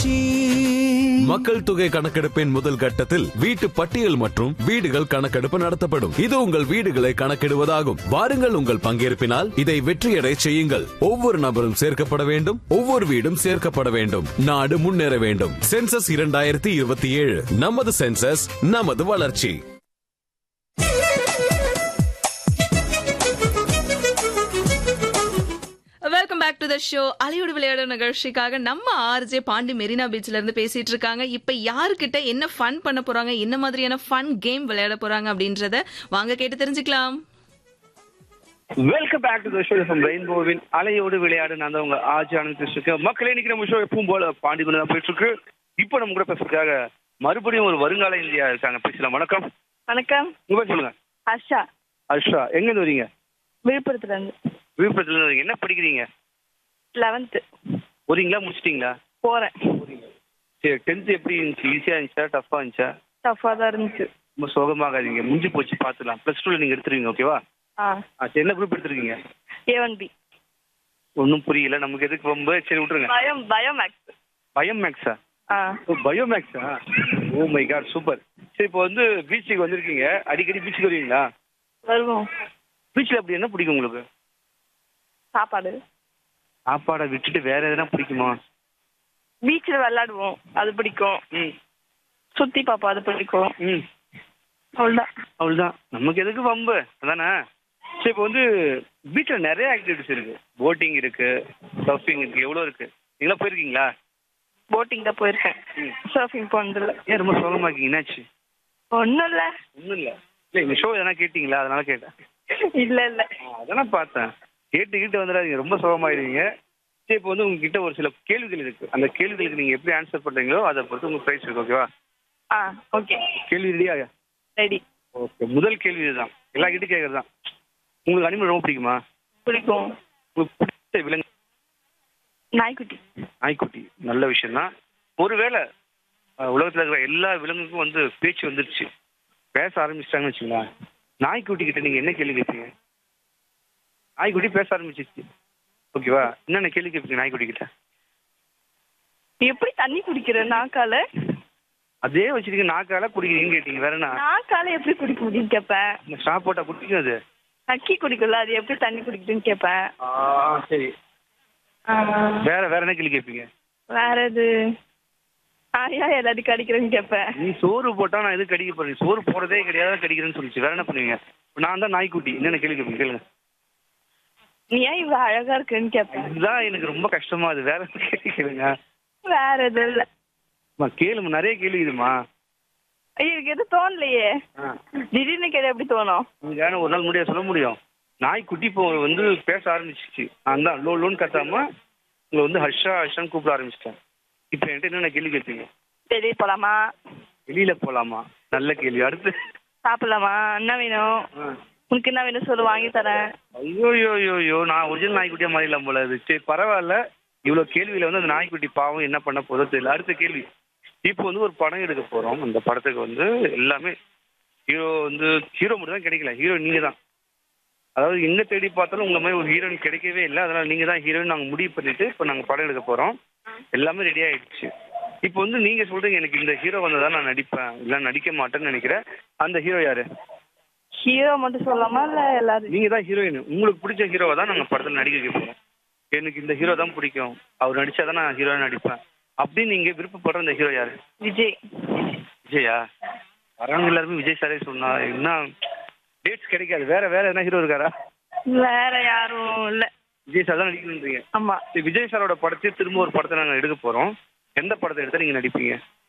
வளர்ச்சி மக்கள் தொகை கணக்கெடுப்பின் முதல் கட்டத்தில் வீட்டு பட்டியல் மற்றும் வீடுகள் கணக்கெடுப்பு நடத்தப்படும் இது உங்கள் வீடுகளை கணக்கிடுவதாகும் வாருங்கள் உங்கள் பங்கேற்பினால் இதை வெற்றியடை செய்யுங்கள் ஒவ்வொரு நபரும் சேர்க்கப்பட வேண்டும் ஒவ்வொரு வீடும் சேர்க்கப்பட வேண்டும் நாடு முன்னேற வேண்டும் சென்சஸ் இரண்டாயிரத்தி இருபத்தி ஏழு நமது சென்சஸ் நமது வளர்ச்சி welcome back to the show அலையோடு விளையாடு நிகழ்ச்சிக்காக நம்ம ஆர்ஜே பாண்டி மெரினா பீச்ல இருந்து பேசிட்டு இருக்காங்க இப்ப யாருக்கிட்ட என்ன ஃபன் பண்ண போறாங்க என்ன மாதிரியான ஃபன் கேம் விளையாட போறாங்க அப்படின்றத வாங்க கேட்டு தெரிஞ்சுக்கலாம் welcome back to the show from ரெயின்போவின் அலையோடு விளையாடு நான் தான் உங்க ஆஜி ஆனந்த் இருக்கேன் மக்களே இன்னைக்கு நம்ம ஷோ எப்பவும் போல பாண்டி கொண்டு தான் போயிட்டு இருக்கு இப்போ நம்ம கூட பேசுறதுக்காக மறுபடியும் ஒரு வருங்கால இந்தியா இருக்காங்க பேசலாம் வணக்கம் வணக்கம் உங்க பேர் சொல்லுங்க ஹர்ஷா அர்ஷா எங்க இருந்து வரீங்க விழுப்புரத்துல இருந்து விழுப்புரத்துல இருந்து வரீங்க என்ன படிக்கிறீங்க லெவன்த்து வரீங்களா முடிச்சிட்டீங்களா போறேன் சரி டென்த் எப்படி இருந்துச்சு ஈஸியா இருந்துச்சா டஃபா இருந்துச்சா டஃபா தான் இருந்துச்சு ரொம்ப சோகமாகாதீங்க முடிஞ்சு போச்சு பார்த்துலாம் ப்ளஸ் டூல நீங்க எடுத்துருவீங்க ஓகேவா ஆ ஆ சரி என்ன குரூப் எடுத்துருக்கீங்க ஏ ஒன் பி ஒன்றும் புரியல நமக்கு எதுக்கு ரொம்ப சரி விட்டுருங்க பயம் பயோ மேக்ஸ் பயம் மேக்ஸா ஆ ஓ பயோமேக்ஸா ஓ மை காட் சூப்பர் சரி இப்போ வந்து பீச்சுக்கு வந்திருக்கீங்க அடிக்கடி பீச்சுக்கு வருவீங்களா வருவோம் பீச்சில் அப்படி என்ன பிடிக்கும் உங்களுக்கு சாப்பாடு சாப்பாடை விட்டுட்டு வேற எதனா பிடிக்குமா பீச்சில் விளையாடுவோம் அது பிடிக்கும் ம் சுத்தி பார்ப்போம் அது பிடிக்கும் ம் அவ்வளோதான் அவ்வளோதான் நமக்கு எதுக்கு வம்பு அதானே சரி இப்போ வந்து பீச்சில் நிறைய ஆக்டிவிட்டிஸ் இருக்கு போட்டிங் இருக்கு சர்ஃபிங் இருக்கு எவ்வளோ இருக்கு நீங்களாம் போயிருக்கீங்களா போட்டிங் தான் போயிருக்கேன் சர்ஃபிங் போனதில்ல ஏன் ரொம்ப சோகமாக இருக்கீங்க என்னாச்சு ஒன்றும் இல்லை ஒன்றும் இல்லை இல்லை இந்த ஷோ எதனா கேட்டிங்களா அதனால கேட்டேன் இல்லை இல்லை ஆ, அதெல்லாம் பார்த்தேன் கேட்டு கிட்ட வந்துடாதீங்க ரொம்ப சோகமாயிருவீங்க சரி இப்போ வந்து உங்ககிட்ட ஒரு சில கேள்விகள் இருக்கு அந்த கேள்விகளுக்கு நீங்க எப்படி ஆன்சர் பண்றீங்களோ அதை பொறுத்து உங்க பிரைஸ் இருக்கு ஓகேவா ஆ ஓகே கேள்வி ரெடியா ரெடி ஓகே முதல் கேள்வி இதுதான் எல்லா கிட்ட கேட்கறது தான் உங்களுக்கு அனிமல் ரொம்ப பிடிக்குமா பிடிக்கும் உங்களுக்கு பிடிச்ச விலங்கு நாய்க்குட்டி நாய்க்குட்டி நல்ல விஷயம் தான் ஒருவேளை அஹ், உலகத்துல இருக்கிற எல்லா விலங்குக்கும் வந்து பேச்சு வந்துருச்சு பேச ஆரம்பிச்சிட்டாங்கன்னு வச்சுங்களேன் நாய்க்குட்டி கிட்ட நீங்க என்ன கேள்வி கேட்பீங்க நாய்க்குட்டி பேச ஆரம்பிச்சிருச்சு ஓகேவா என்னென்ன கேள்வி கேட்பீங்க நாய்க்குட்டி கிட்ட எப்படி தண்ணி குடிக்கிற நாக்கால அதே வச்சிருக்க நாக்கால குடிக்கிறீங்கன்னு கேட்டீங்க வேற என்ன நாக்கால எப்படி குடிக்க முடியும்னு கேட்பேன் இந்த ஸ்டாப் போட்டா குடிக்கும் அது நக்கி குடிக்கல அது எப்படி தண்ணி குடிக்குதுன்னு கேட்பேன் சரி ஆ, வேற வேற என்ன கேள்வி கேட்பீங்க வேற எது ஆயா எல்லாத்தையும் கடிக்கிறேன்னு கேட்பேன் நீ சோறு போட்டா நான் எதுவும் கடிக்க போறேன் சோறு போறதே கிடையாது கடிக்கிறேன்னு சொல்லிச்சு வேற என்ன பண்ணுவீங்க இப்ப நான் தான் நாய்க்குட்டி என்னென்ன கேள்வி கேட்பீங்க கேளுங்க நீ ஏன் இவ்வளவு அழகா இருக்குன்னு கேட்பேன் இதுதான் எனக்கு ரொம்ப கஷ்டமா அது வேற என்ன கேள்வி கேளுங்க வேற எது இல்ல அம்மா, கேளுமா நிறைய கேள்வி இதுமா ஐயோ, எனக்கு எதுவும் தோணலையே திடீர்னு கேட்ட எப்படி தோணும் நீங்க ஒரு நாள் முடியாது சொல்ல முடியும் நாய்க்குட்டி இப்போ வந்து பேச ஆரம்பிச்சிச்சு நான் தான் லோ லோன் கத்தாம உங்களை வந்து ஹர்ஷா ஹர்ஷான்னு கூப்பிட ஆரம்பிச்சிட்டேன் இப்போ என்கிட்ட என்னென்ன கேள்வி கேட்பீங்க வெளியே போலாமா வெளியில போலாமா நல்ல கேள்வி அடுத்து சாப்பிடலாமா என்ன வேணும் உனக்கு என்ன வேணும் சொல்லு வாங்கி தரேன் ஐயோ ஐயோ ஐயோ ஐயோ நான் ஒரிஜினல் நாய்க்குட்டியா மாறிடலாம் போல அது சரி பரவாயில்ல இவ்வளோ கேள்வியில வந்து அந்த நாய்க்குட்டி பாவம் என்ன பண்ண போதோ தெரியல அடுத்த கேள்வி இப்போ வந்து ஒரு படம் எடுக்க போறோம் அந்த படத்துக்கு வந்து எல்லாமே ஹீரோ வந்து ஹீரோ மட்டும் தான் கிடைக்கல ஹீரோ நீங்க தான் அதாவது எங்க தேடி பார்த்தாலும் உங்க மாதிரி ஒரு ஹீரோயின் கிடைக்கவே இல்லை அதனால நீங்க தான் ஹீரோயின் நாங்கள் முடிவு பண்ணிட்டு இப்போ நாங்கள் படம் எடுக்க போறோம் எல்லாமே ரெடி ஆயிடுச்சு இப்போ வந்து நீங்க சொல்றீங்க எனக்கு இந்த ஹீரோ வந்ததா நான் நடிப்பேன் இல்லை நடிக்க மாட்டேன்னு நினைக்கிறேன் அந்த ஹீரோ யாரு ஹீரோ மட்டும் சொல்லாமா இல்ல எல்லாரும் நீங்க தான் ஹீரோயின் உங்களுக்கு பிடிச்ச ஹீரோவை தான் நாங்க படத்துல நடிக்க வைக்க போறோம் எனக்கு இந்த ஹீரோ தான் பிடிக்கும் அவர் நடிச்சாதான் நான் ஹீரோயா நடிப்பேன் அப்படின்னு நீங்க விருப்பப்படுற இந்த ஹீரோ யாரு விஜய் விஜயா வரவங்க எல்லாருமே விஜய் சாரே சொன்னா என்ன டேட்ஸ் கிடைக்காது வேற வேற என்ன ஹீரோ இருக்காரா வேற யாரும் இல்ல விஜய் சார் தான் நடிக்கணுன்றீங்க ஆமா சரி, விஜய் சாரோட படத்தை திரும்ப ஒரு படத்தை நாங்க எடுக்க போறோம் எந்த படத்தை எடுத்தா நீங்க நடிப்பீங்க